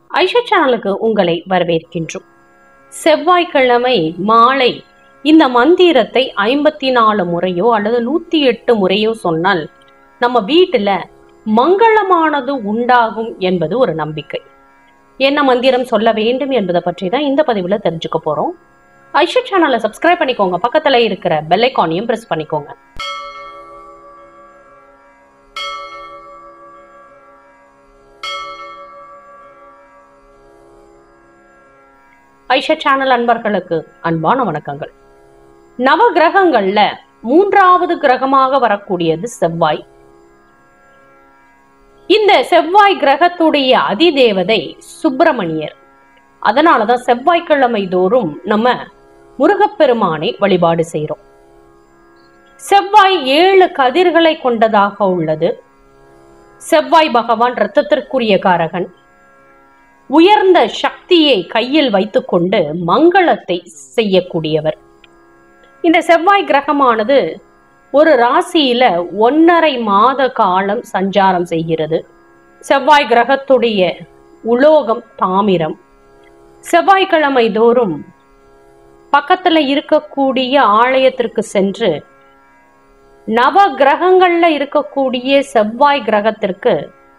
ஐஷா சேனலுக்கு உங்களை வரவேற்கின்றோம் செவ்வாய்க்கிழமை மாலை இந்த மந்திரத்தை ஐம்பத்தி நாலு முறையோ அல்லது நூத்தி எட்டு முறையோ சொன்னால் நம்ம வீட்டுல மங்களமானது உண்டாகும் என்பது ஒரு நம்பிக்கை என்ன மந்திரம் சொல்ல வேண்டும் என்பதை பற்றி தான் இந்த பதிவுல தெரிஞ்சுக்க போறோம் ஐஷா சேனலை சப்ஸ்கிரைப் பண்ணிக்கோங்க பக்கத்துல இருக்கிற பெல் ஐக்கானையும் பிரஸ் பண்ணிக்கோங்க ஐஷா சேனல் அன்பர்களுக்கு அன்பான வணக்கங்கள் நவ கிரகங்கள்ல மூன்றாவது கிரகமாக வரக்கூடியது செவ்வாய் இந்த செவ்வாய் கிரகத்துடைய அதிதேவதை சுப்பிரமணியர் அதனாலதான் செவ்வாய்க்கிழமை தோறும் நம்ம முருகப்பெருமானை வழிபாடு செய்கிறோம் செவ்வாய் ஏழு கதிர்களை கொண்டதாக உள்ளது செவ்வாய் பகவான் இரத்தத்திற்குரிய காரகன் உயர்ந்த சக்தியை கையில் வைத்துக்கொண்டு மங்களத்தை செய்யக்கூடியவர் இந்த செவ்வாய் கிரகமானது ஒரு ராசியில ஒன்னரை மாத காலம் சஞ்சாரம் செய்கிறது செவ்வாய் கிரகத்துடைய உலோகம் தாமிரம் செவ்வாய்க்கிழமை தோறும் பக்கத்துல இருக்கக்கூடிய ஆலயத்திற்கு சென்று நவ கிரகங்கள்ல இருக்கக்கூடிய செவ்வாய் கிரகத்திற்கு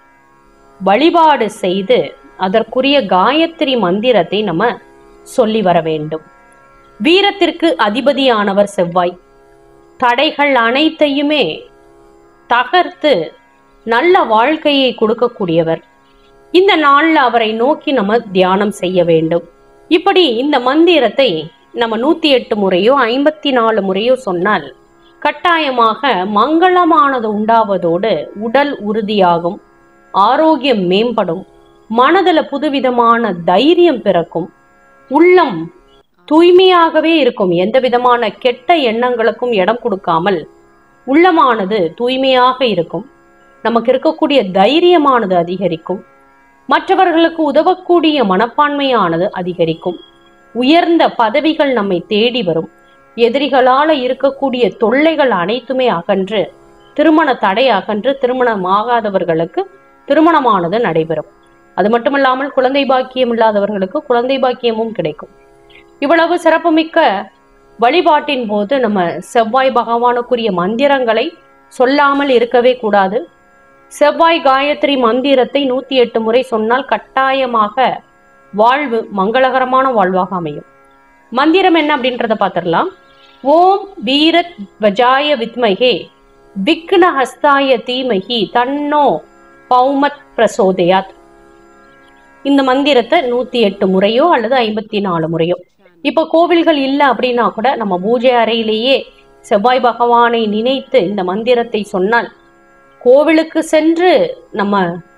வழிபாடு செய்து அதற்குரிய காயத்ரி மந்திரத்தை நம்ம சொல்லி வர வேண்டும் வீரத்திற்கு அதிபதியானவர் செவ்வாய் தடைகள் அனைத்தையுமே தகர்த்து நல்ல வாழ்க்கையை கொடுக்கக்கூடியவர் இந்த நாள்ல அவரை நோக்கி நம்ம தியானம் செய்ய வேண்டும் இப்படி இந்த மந்திரத்தை நம்ம நூத்தி எட்டு முறையோ ஐம்பத்தி நாலு முறையோ சொன்னால் கட்டாயமாக மங்களமானது உண்டாவதோடு உடல் உறுதியாகும் ஆரோக்கியம் மேம்படும் மனதுல புதுவிதமான தைரியம் பிறக்கும் உள்ளம் தூய்மையாகவே இருக்கும் எந்த விதமான கெட்ட எண்ணங்களுக்கும் இடம் கொடுக்காமல் உள்ளமானது தூய்மையாக இருக்கும் நமக்கு இருக்கக்கூடிய தைரியமானது அதிகரிக்கும் மற்றவர்களுக்கு உதவக்கூடிய மனப்பான்மையானது அதிகரிக்கும் உயர்ந்த பதவிகள் நம்மை தேடி வரும் எதிரிகளால இருக்கக்கூடிய தொல்லைகள் அனைத்துமே அகன்று திருமண தடை அகன்று திருமணமாகாதவர்களுக்கு திருமணமானது நடைபெறும் அது மட்டுமல்லாமல் குழந்தை பாக்கியம் இல்லாதவர்களுக்கு குழந்தை பாக்கியமும் கிடைக்கும் இவ்வளவு சிறப்புமிக்க வழிபாட்டின் போது நம்ம செவ்வாய் பகவானுக்குரிய மந்திரங்களை சொல்லாமல் இருக்கவே கூடாது செவ்வாய் காயத்ரி மந்திரத்தை நூத்தி எட்டு முறை சொன்னால் கட்டாயமாக வாழ்வு மங்களகரமான வாழ்வாக அமையும் மந்திரம் என்ன அப்படின்றத பார்த்துடலாம் ஓம் வீரத் வஜாய வித்மகே விக்ன ஹஸ்தாய தீமகி தன்னோ பௌமத் பிரசோதயாத் இந்த மந்திரத்தை நூத்தி எட்டு முறையோ அல்லது ஐம்பத்தி நாலு முறையோ இப்ப கோவில்கள் இல்லை அப்படின்னா கூட நம்ம பூஜை அறையிலேயே செவ்வாய் பகவானை நினைத்து இந்த மந்திரத்தை சொன்னால் கோவிலுக்கு சென்று நம்ம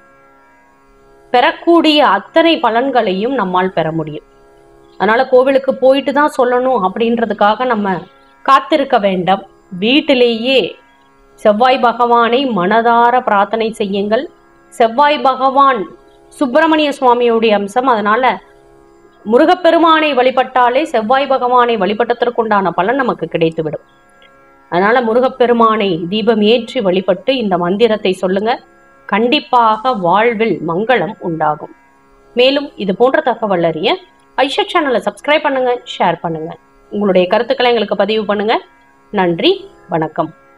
பெறக்கூடிய அத்தனை பலன்களையும் நம்மால் பெற முடியும் அதனால கோவிலுக்கு போயிட்டு தான் சொல்லணும் அப்படின்றதுக்காக நம்ம காத்திருக்க வேண்டாம் வீட்டிலேயே செவ்வாய் பகவானை மனதார பிரார்த்தனை செய்யுங்கள் செவ்வாய் பகவான் சுப்பிரமணிய சுவாமியுடைய அம்சம் அதனால முருகப்பெருமானை வழிபட்டாலே செவ்வாய் பகவானை வழிபட்டதற்குண்டான பலன் நமக்கு கிடைத்துவிடும் அதனால முருகப்பெருமானை தீபம் ஏற்றி வழிபட்டு இந்த மந்திரத்தை சொல்லுங்க கண்டிப்பாக வாழ்வில் மங்களம் உண்டாகும் மேலும் இது போன்ற தகவல் அறிய ஐஷா சேனலை சப்ஸ்கிரைப் பண்ணுங்க ஷேர் பண்ணுங்க உங்களுடைய கருத்துக்களை எங்களுக்கு பதிவு பண்ணுங்க நன்றி வணக்கம்